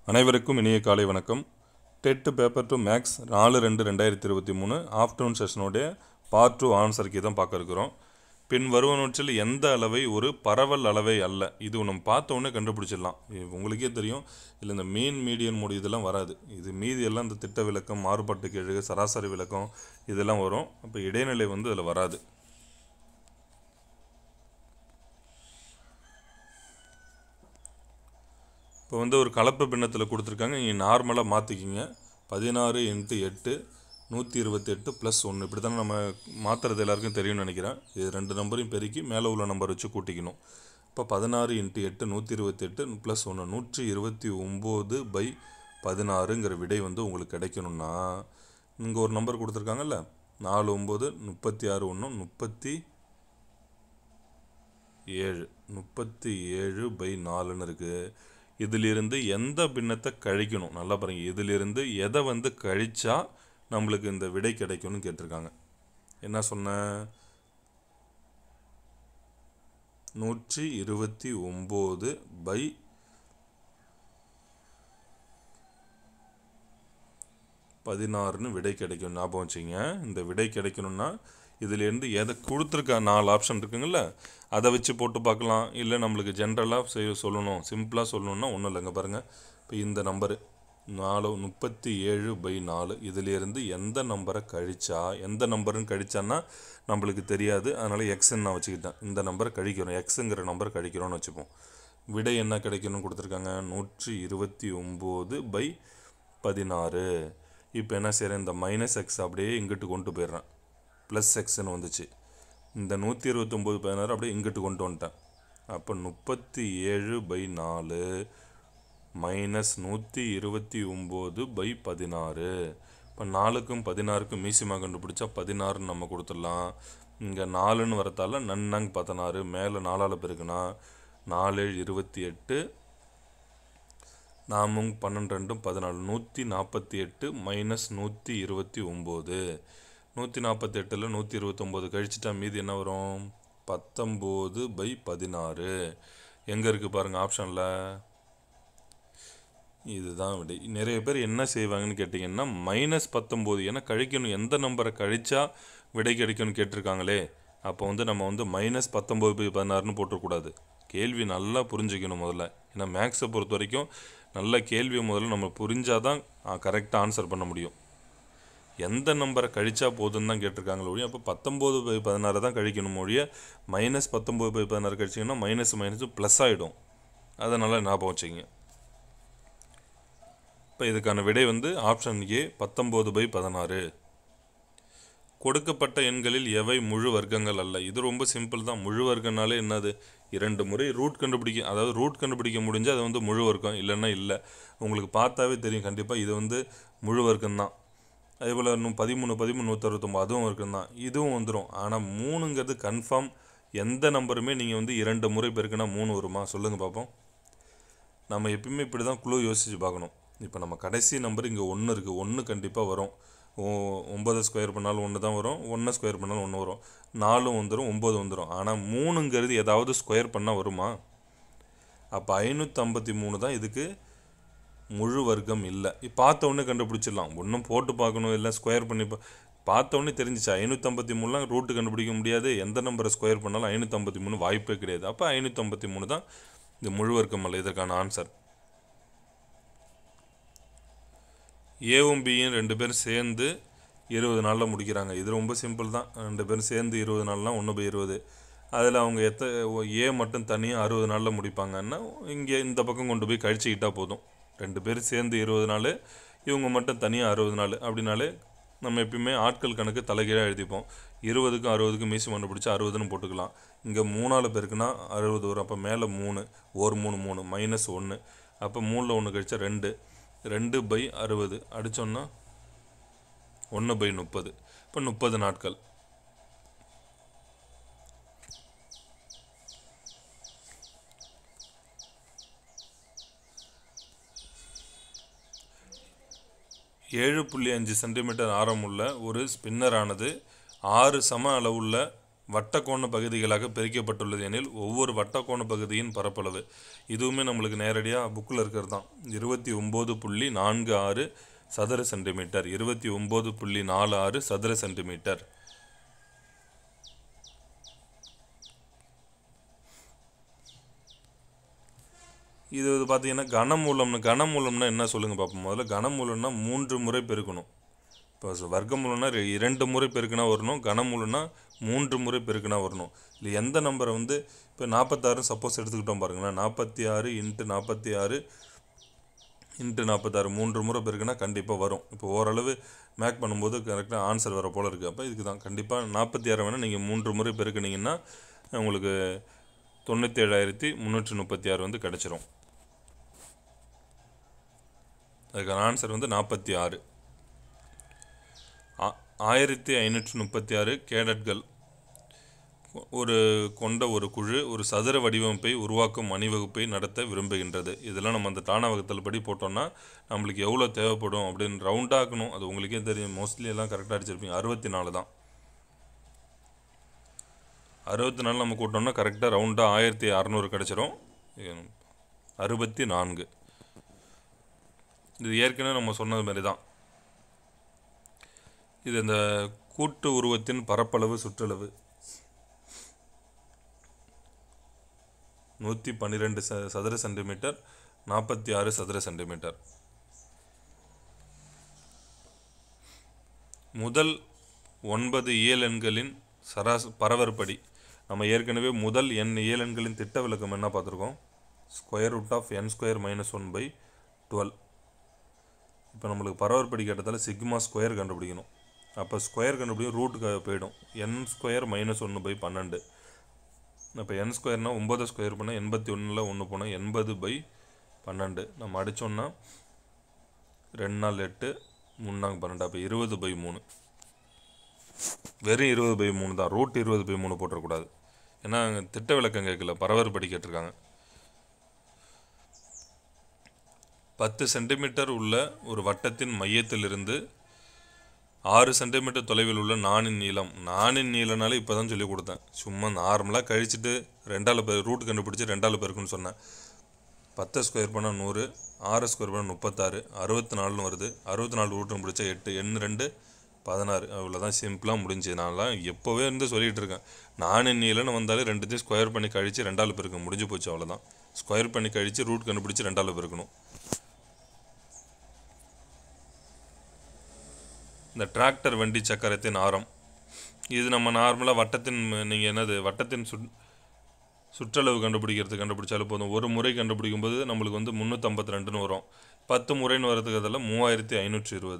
அனைவருக்கும் இனிய காலை வணக்கம் டெட் பேப்பர் டு மேக்ஸ் நாலு ரெண்டு ரெண்டாயிரத்தி இருபத்தி மூணு ஆஃப்டர்நூன் செஷனுடைய பார்ட் டூ ஆன்சர் கீ தான் பார்க்க இருக்கிறோம் பின் வருவனவற்றில் எந்த அளவை ஒரு பரவல் அளவை அல்ல இது நம்ம பார்த்த உடனே கண்டுபிடிச்சிடலாம் இது உங்களுக்கே தெரியும் இல்லை இந்த மீன் மீடியன் மோடி இதெல்லாம் வராது இது மீதி எல்லாம் இந்த திட்ட விளக்கம் மாறுபட்டு கெழுகு சராசரி விளக்கம் இதெல்லாம் வரும் அப்போ இடைநிலை வந்து அதில் வராது இப்போ வந்து ஒரு கலப்பு பின்னத்தில் கொடுத்துருக்காங்க நீங்கள் நார்மலாக மாற்றிக்கிங்க பதினாறு இன்ட்டு எட்டு நூற்றி இருபத்தெட்டு ப்ளஸ் ஒன்று இப்படி தானே நம்ம மாற்றுறது எல்லாருக்கும் தெரியும்னு நினைக்கிறேன் இது ரெண்டு நம்பரையும் பெருக்கி மேலே உள்ள நம்பர் வச்சு கூட்டிக்கணும் இப்போ பதினாறு இன்ட்டு எட்டு நூற்றி இருபத்தெட்டு ப்ளஸ் ஒன்று நூற்றி இருபத்தி ஒம்பது பை பதினாறுங்கிற விடை வந்து உங்களுக்கு கிடைக்கணும்னா இங்கே ஒரு நம்பர் கொடுத்துருக்காங்கல்ல நாலு ஒம்பது முப்பத்தி ஆறு ஒன்று முப்பத்தி ஏழு முப்பத்தி ஏழு பை நாலுன்னு இருக்குது இதிலிருந்து எந்த பின்னத்தை கழிக்கணும் நல்லா பாருங்க இதிலிருந்து எதை வந்து கழிச்சா நம்மளுக்கு இந்த விடை கிடைக்கும்னு கேட்டிருக்காங்க என்ன சொன்னேன் நூற்றி இருபத்தி ஒம்பது பை பதினாறுன்னு விடை கிடைக்கும் ஞாபகம் வச்சுங்க இந்த விடை கிடைக்கணும்னா இதுலேருந்து எதை கொடுத்துருக்க நாலு ஆப்ஷன் இருக்குங்கள்ல அதை வச்சு போட்டு பார்க்கலாம் இல்லை நம்மளுக்கு ஜென்ரலாக செய்ய சொல்லணும் சிம்பிளாக சொல்லணும்னா ஒன்றும் இல்லைங்க பாருங்கள் இப்போ இந்த நம்பரு நாலு முப்பத்தி ஏழு பை நாலு இதிலேருந்து எந்த நம்பரை கழிச்சா எந்த நம்பருன்னு கழிச்சான்னா நம்மளுக்கு தெரியாது அதனால் எக்ஸ்ன்னு நான் வச்சுக்கிட்டேன் இந்த நம்பரை கழிக்கிறோம் எக்ஸுங்கிற நம்பரை கழிக்கிறோம்னு வச்சுப்போம் விடை என்ன கிடைக்கணும்னு கொடுத்துருக்காங்க நூற்றி இருபத்தி ஒம்பது பை பதினாறு இப்போ என்ன செய்கிறேன் இந்த மைனஸ் எக்ஸ் அப்படியே இங்கிட்டு கொண்டு போயிடுறேன் ப்ளஸ் எக்ஸ்னு வந்துச்சு இந்த நூற்றி இருபத்தொம்போது பதினாறு அப்படியே இங்கிட்டு கொண்டு வந்துட்டேன் அப்போ முப்பத்தி ஏழு பை நாலு மைனஸ் நூற்றி இருபத்தி ஒம்பது பை பதினாறு இப்போ நாலுக்கும் பதினாறுக்கும் மீசியமாக கண்டுபிடிச்சா பதினாறுன்னு நம்ம கொடுத்துடலாம் இங்கே நாலுன்னு வரத்தால நன்னங் பதினாறு மேலே நாலால் பெருக்குனா நாலு இருபத்தி எட்டு நாமும் பன்னெண்டு ரெண்டும் பதினாலு நூற்றி நாற்பத்தி எட்டு மைனஸ் நூற்றி இருபத்தி ஒம்பது நூற்றி நாற்பத்தி எட்டில் நூற்றி இருபத்தொம்போது கழிச்சிட்டா மீதி என்ன வரும் பத்தொம்போது பை பதினாறு எங்கே இருக்குது பாருங்கள் ஆப்ஷனில் இதுதான் விடை நிறைய பேர் என்ன செய்வாங்கன்னு கேட்டிங்கன்னா மைனஸ் பத்தொம்போது ஏன்னா கழிக்கணும் எந்த நம்பரை கழிச்சா விடை கிடைக்கும்னு கேட்டிருக்காங்களே அப்போ வந்து நம்ம வந்து மைனஸ் பத்தொம்போது பை பதினாறுன்னு போட்டுறக்கூடாது கேள்வி நல்லா புரிஞ்சுக்கணும் முதல்ல ஏன்னா மேக்ஸை பொறுத்த வரைக்கும் நல்ல கேள்வியை முதல்ல நம்ம புரிஞ்சாதான் கரெக்டாக ஆன்சர் பண்ண முடியும் எந்த நம்பரை கழிச்சா போதுன்னு தான் கேட்டிருக்காங்களே ஒழிய அப்போ பத்தொம்போது பை பதினாறு தான் கழிக்கணும் ஒழிய மைனஸ் பத்தொம்போது பை பதினாறு கழிச்சிங்கன்னா மைனஸ் மைனஸ் ப்ளஸ் ஆகிடும் அதை நல்லா ஞாபகம் வச்சுங்க இப்போ இதுக்கான விடை வந்து ஆப்ஷன் ஏ பத்தொம்போது பை பதினாறு கொடுக்கப்பட்ட எண்களில் எவை முழு வர்க்கங்கள் அல்ல இது ரொம்ப சிம்பிள் தான் முழு வர்க்கம்னாலே என்னது இரண்டு முறை ரூட் கண்டுபிடிக்க அதாவது ரூட் கண்டுபிடிக்க முடிஞ்சால் அது வந்து முழு வர்க்கம் இல்லைன்னா இல்லை உங்களுக்கு பார்த்தாவே தெரியும் கண்டிப்பாக இது வந்து முழு வர்க்கம் தான் அதே போல் இன்னும் பதிமூணு பதிமூணு நூற்றறுபத்தொம்பது அதுவும் வர்க்கம் தான் இதுவும் வந்துடும் ஆனால் மூணுங்கிறது கன்ஃபார்ம் எந்த நம்பருமே நீங்கள் வந்து இரண்டு முறை பெருக்குனா மூணு வருமா சொல்லுங்கள் பார்ப்போம் நம்ம எப்பயுமே இப்படி தான் குழு யோசித்து பார்க்கணும் இப்போ நம்ம கடைசி நம்பர் இங்கே ஒன்று இருக்குது ஒன்று கண்டிப்பாக வரும் ஒம்பது ஸ்கொயர் பண்ணாலும் ஒன்று தான் வரும் ஒன்று ஸ்கொயர் பண்ணாலும் ஒன்று வரும் நாலும் வந்துடும் ஒம்பது வந்துடும் ஆனால் மூணுங்கிறது ஏதாவது ஸ்கொயர் பண்ணால் வருமா அப்போ ஐநூற்றம்பத்தி மூணு தான் இதுக்கு முழு வர்க்கம் இல்லை பார்த்த உடனே கண்டுபிடிச்சிடலாம் ஒன்றும் போட்டு பார்க்கணும் இல்லை ஸ்கொயர் பண்ணி பார்த்த உடனே தெரிஞ்சிச்சு ஐநூற்றம்பத்தி மூணுலாம் ரூட்டு கண்டுபிடிக்க முடியாது எந்த நம்பரை ஸ்கொயர் பண்ணாலும் ஐநூற்றம்பத்தி மூணு வாய்ப்பே கிடையாது அப்போ ஐநூற்றம்பத்தி மூணு தான் இந்த முழு வர்க்கம் அல்ல இதற்கான ஆன்சர் ஏவும் பியும் ரெண்டு பேரும் சேர்ந்து இருபது நாளில் முடிக்கிறாங்க இது ரொம்ப சிம்பிள் தான் ரெண்டு பேரும் சேர்ந்து இருபது நாள்லாம் ஒன்று பை இருபது அதில் அவங்க எத்த ஏ மட்டும் தனியாக அறுபது நாளில் முடிப்பாங்கன்னா இங்கே இந்த பக்கம் கொண்டு போய் கழிச்சிக்கிட்டால் போதும் ரெண்டு பேரும் சேர்ந்து இருபது நாள் இவங்க மட்டும் தனியாக அறுபது நாள் அப்படின்னாலே நம்ம எப்பயுமே ஆட்கள் கணக்கு தலைகீழாக எழுதிப்போம் இருபதுக்கும் அறுபதுக்கும் மீசி மண்டு பிடிச்சா அறுபதுன்னு போட்டுக்கலாம் இங்கே மூணால் பேருக்குன்னா அறுபது வரும் அப்போ மேலே மூணு ஒரு மூணு மூணு மைனஸ் ஒன்று அப்போ மூணில் ஒன்று கழிச்சா ரெண்டு ரெண்டு பை அறுபது அடித்தோன்னா ஒன்று பை முப்பது இப்போ முப்பது நாட்கள் ஏழு புள்ளி அஞ்சு சென்டிமீட்டர் ஆரமுள்ள ஒரு ஸ்பின்னரானது ஆறு சம அளவுள்ள வட்டக்கோண பகுதிகளாக பிரிக்கப்பட்டுள்ளது எனில் ஒவ்வொரு வட்டக்கோண பகுதியின் பரப்பளவு இதுவுமே நம்மளுக்கு நேரடியாக புக்கில் இருக்கிறது தான் இருபத்தி ஒம்பது புள்ளி நான்கு ஆறு சதுர சென்டிமீட்டர் இருபத்தி ஒம்பது புள்ளி நாலு ஆறு சதுர சென்டிமீட்டர் இது வந்து பார்த்தீங்கன்னா கனமூலம்னு கனமூலம்னா என்ன சொல்லுங்கள் பார்ப்போம் முதல்ல கனமூலம்னா மூன்று முறை பெருக்கணும் இப்போ ச- வர்க்கமூலம்னா ரெ- இரண்டு முறை பெருக்கினா வரணும் கனமூலம்னா மூன்று முறை பெருக்கினா வரணும் இல்லை எந்த நம்பரை வந்து இப்போ நாற்பத்தாறு சப்போஸ் எடுத்துக்கிட்டோம் பாருங்களேன் நாற்பத்தி ஆறு இன்ட்டு நாற்பத்தி ஆறு இன்ட்டு நாற்பத்தாறு மூன்று முறை பெருக்குனா கண்டிப்பாக வரும் இப்போ ஓரளவு மேக் பண்ணும்போது கரெக்டாக ஆன்சர் வர போல் இருக்குது அப்போ இதுக்கு தான் கண்டிப்பாக நாற்பத்தி ஆறு வேணால் நீங்கள் மூன்று முறை பெருக்குனீங்கன்னா உங்களுக்கு தொண்ணூற்றி ஏழாயிரத்தி முந்நூற்றி முப்பத்தி ஆறு வந்து கிடச்சிரும் அதுக்கான ஆன்சர் வந்து நாற்பத்தி ஆறு ஆயிரத்தி ஐநூற்றி முப்பத்தி ஆறு கேடட்கள் ஒரு கொண்ட ஒரு குழு ஒரு சதுர வடிவமைப்பை உருவாக்கும் அணிவகுப்பை நடத்த விரும்புகின்றது இதெல்லாம் நம்ம அந்த தான வகுத்தல் படி போட்டோம்னா நம்மளுக்கு எவ்வளோ தேவைப்படும் அப்படின்னு ரவுண்டாக்கணும் அது உங்களுக்கே தெரியும் மோஸ்ட்லி எல்லாம் கரெக்டாக அடிச்சிருப்பீங்க அறுபத்தி நாலு தான் அறுபத்தி நாலு நம்ம கூட்டோம்னா கரெக்டாக ரவுண்டாக ஆயிரத்தி அறநூறு கிடச்சிரும் அறுபத்தி நான்கு இது ஏற்கனவே நம்ம சொன்னது மாதிரி தான் இது இந்த கூட்டு உருவத்தின் பரப்பளவு சுற்றளவு நூற்றி பன்னிரெண்டு ச சதுர சென்டிமீட்டர் நாற்பத்தி ஆறு சதுர சென்டிமீட்டர் முதல் ஒன்பது இயலெண்களின் சராச பரவற்படி நம்ம ஏற்கனவே முதல் எண் இயலெண்களின் திட்ட விளக்கம் என்ன பார்த்துருக்கோம் square root of N square minus one by twelve இப்போ நம்மளுக்கு பரவற்படி கேட்டதால் சிக்மா ஸ்கொயர் கண்டுபிடிக்கணும் அப்போ ஸ்கொயர் கண்டுபிடிக்கும் ரூட்டுக்கு போயிடும் என் ஸ்கொயர் மைனஸ் ஒன்று பை பன்னெண்டு இப்போ என் ஸ்கொயர்னா ஒம்பது ஸ்கொயர் பண்ணால் எண்பத்தி ஒன்றில் ஒன்று போனால் எண்பது பை பன்னெண்டு நம்ம அடித்தோம்னா ரெண்டு நாள் எட்டு மூணு நாள் பன்னெண்டு அப்போ இருபது பை மூணு வெறும் இருபது பை மூணு தான் ரூட் இருபது பை மூணு போட்டுறக்கூடாது ஏன்னா அங்க திட்ட விளக்கம் கேட்கல பரவற்படி கேட்டிருக்காங்க பத்து சென்டிமீட்டர் உள்ள ஒரு வட்டத்தின் மையத்திலிருந்து ஆறு சென்டிமீட்டர் தொலைவில் உள்ள நாணின் நீளம் நாணின் நீளனால இப்போ தான் சொல்லி கொடுத்தேன் சும்மா நார்மலாக கழிச்சிட்டு ரெண்டால் பேர் ரூட் கண்டுபிடிச்சி ரெண்டால் பேருக்குன்னு சொன்னேன் பத்து ஸ்கொயர் பண்ணால் நூறு ஆறு ஸ்கொயர் பண்ணால் முப்பத்தாறு அறுபத்தி நாலுன்னு வருது அறுபத்தி நாலு ரூட்டுன்னு பிடிச்சா எட்டு எண்ணு ரெண்டு பதினாறு அவ்வளோதான் சிம்பிளாக முடிஞ்சு நான்லாம் எப்போவே இருந்து சொல்லிகிட்டு இருக்கேன் நானின் நீளம்னு வந்தாலே ரெண்டுத்தையும் ஸ்கொயர் பண்ணி கழித்து ரெண்டால் பெருக்க முடிஞ்சு போச்சு அவ்வளோதான் ஸ்கொயர் பண்ணி கழித்து ரூட் கண்டுபிடிச்சி ரெண்டால் பெருக்கணும் இந்த டிராக்டர் வண்டி சக்கரத்தின் ஆரம் இது நம்ம நார்மலாக வட்டத்தின் நீங்கள் என்னது வட்டத்தின் சுட் சுற்றளவு கண்டுபிடிக்கிறது கண்டுபிடிச்சாலும் போதும் ஒரு முறை கண்டுபிடிக்கும் போது நம்மளுக்கு வந்து முந்நூற்றம்பத்தி ரெண்டுன்னு வரும் பத்து முறைன்னு வரதுக்கு அதில் மூவாயிரத்தி ஐநூற்றி இருபது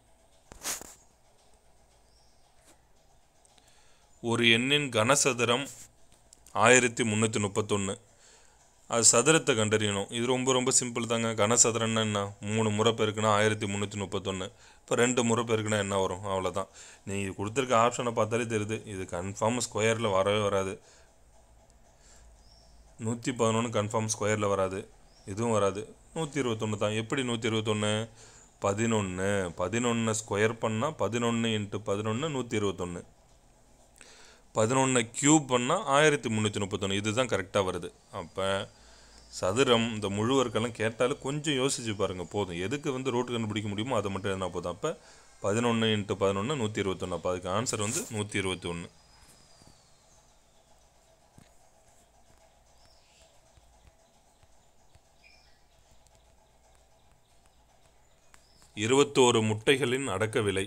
ஒரு எண்ணின் கனசதுரம் ஆயிரத்தி முந்நூற்றி முப்பத்தொன்று அது சதுரத்தை கண்டறியணும் இது ரொம்ப ரொம்ப சிம்பிள் தாங்க கனசதுரம்னா என்ன மூணு முறை பெருக்குனா ஆயிரத்தி முந்நூற்றி முப்பத்தொன்று இப்போ ரெண்டு முறை பெருக்குனா என்ன வரும் அவ்வளோதான் நீங்கள் கொடுத்துருக்க ஆப்ஷனை பார்த்தாலே தெரியுது இது கன்ஃபார்ம் ஸ்கொயரில் வரவே வராது நூற்றி பதினொன்று கன்ஃபார்ம் ஸ்கொயரில் வராது இதுவும் வராது நூற்றி இருபத்தொன்று தான் எப்படி நூற்றி இருபத்தொன்று பதினொன்று பதினொன்று ஸ்கொயர் பண்ணால் பதினொன்று இன்ட்டு பதினொன்று நூற்றி இருபத்தொன்று பதினொன்று க்யூப் பண்ணால் ஆயிரத்தி முந்நூற்றி முப்பத்தொன்று இதுதான் கரெக்டாக வருது அப்போ சதுரம் இந்த முழுவர்க்கெல்லாம் கேட்டாலும் கொஞ்சம் யோசிச்சு பாருங்கள் போதும் எதுக்கு வந்து ரூட் கண்டுபிடிக்க முடியுமோ அதை மட்டும் எதுனா போதும் அப்போ பதினொன்று இன்ட்டு பதினொன்று நூற்றி இருபத்தொன்று அப்போ அதுக்கு ஆன்சர் வந்து நூற்றி இருபத்தி ஒன்று இருபத்தோரு முட்டைகளின் அடக்க விலை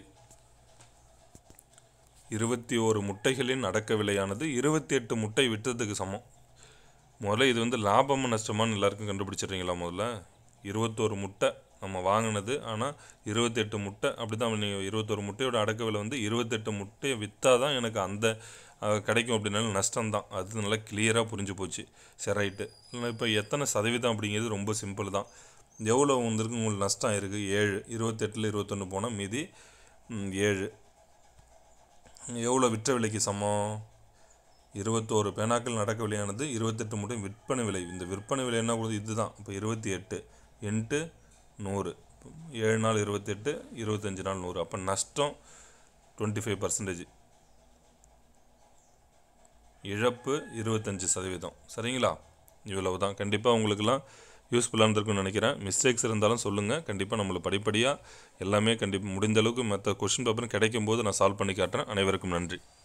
இருபத்தி ஓரு முட்டைகளின் அடக்க விலையானது இருபத்தி எட்டு முட்டை விற்றதுக்கு சமம் முதல்ல இது வந்து லாபமா நஷ்டமான்னு எல்லாருக்கும் கண்டுபிடிச்சிடுறீங்களா முதல்ல இருபத்தோரு முட்டை நம்ம வாங்கினது ஆனால் இருபத்தெட்டு முட்டை அப்படி தான் நீங்கள் இருபத்தோரு முட்டையோட அடக்க விலை வந்து இருபத்தெட்டு முட்டையை விற்றா தான் எனக்கு அந்த அஹ், கிடைக்கும் அப்படின்னாலும் நஷ்டம்தான் அது நல்லா கிளியராக புரிஞ்சு போச்சு சரி ரைட்டு இப்போ எத்தனை சதவீதம் அப்படிங்கிறது ரொம்ப சிம்பிள் தான் எவ்வளோ வந்திருக்கு உங்களுக்கு நஷ்டம் இருக்குது ஏழு இருபத்தெட்டில் இருபத்தொன்று போனால் மீதி ம், ஏழு எவ்வளோ விற்ற விலைக்கு சமம் இருபத்தோரு பேனாக்கள் நடக்க விலையானது இருபத்தெட்டு முட்டை விற்பனை விலை இந்த விற்பனை விலை என்ன கொடுது இதுதான் இப்போ இருபத்தி எட்டு இன்ட்டு நூறு ஏழு நாள் இருபத்தெட்டு இருபத்தஞ்சி நாள் நூறு அப்போ நஷ்டம் டுவெண்ட்டி ஃபைவ் பர்சன்டேஜ் இழப்பு இருபத்தஞ்சி சதவீதம் சரிங்களா இவ்வளவு தான் கண்டிப்பாக உங்களுக்கெல்லாம் யூஸ்ஃபுல்லாக இருந்திருக்கும்னு நினைக்கிறேன் மிஸ்டேக்ஸ் இருந்தாலும் சொல்லுங்கள் கண்டிப்பாக நம்மளுக்கு படிப்படியாக எல்லாமே கண்டிப்பாக முடிந்த அளவுக்கு மற்ற கொஷின் பேப்பரும் கிடைக்கும் போது நான் சால்வ் பண்ணி காட்டுறேன் அனைவருக்கும் நன்றி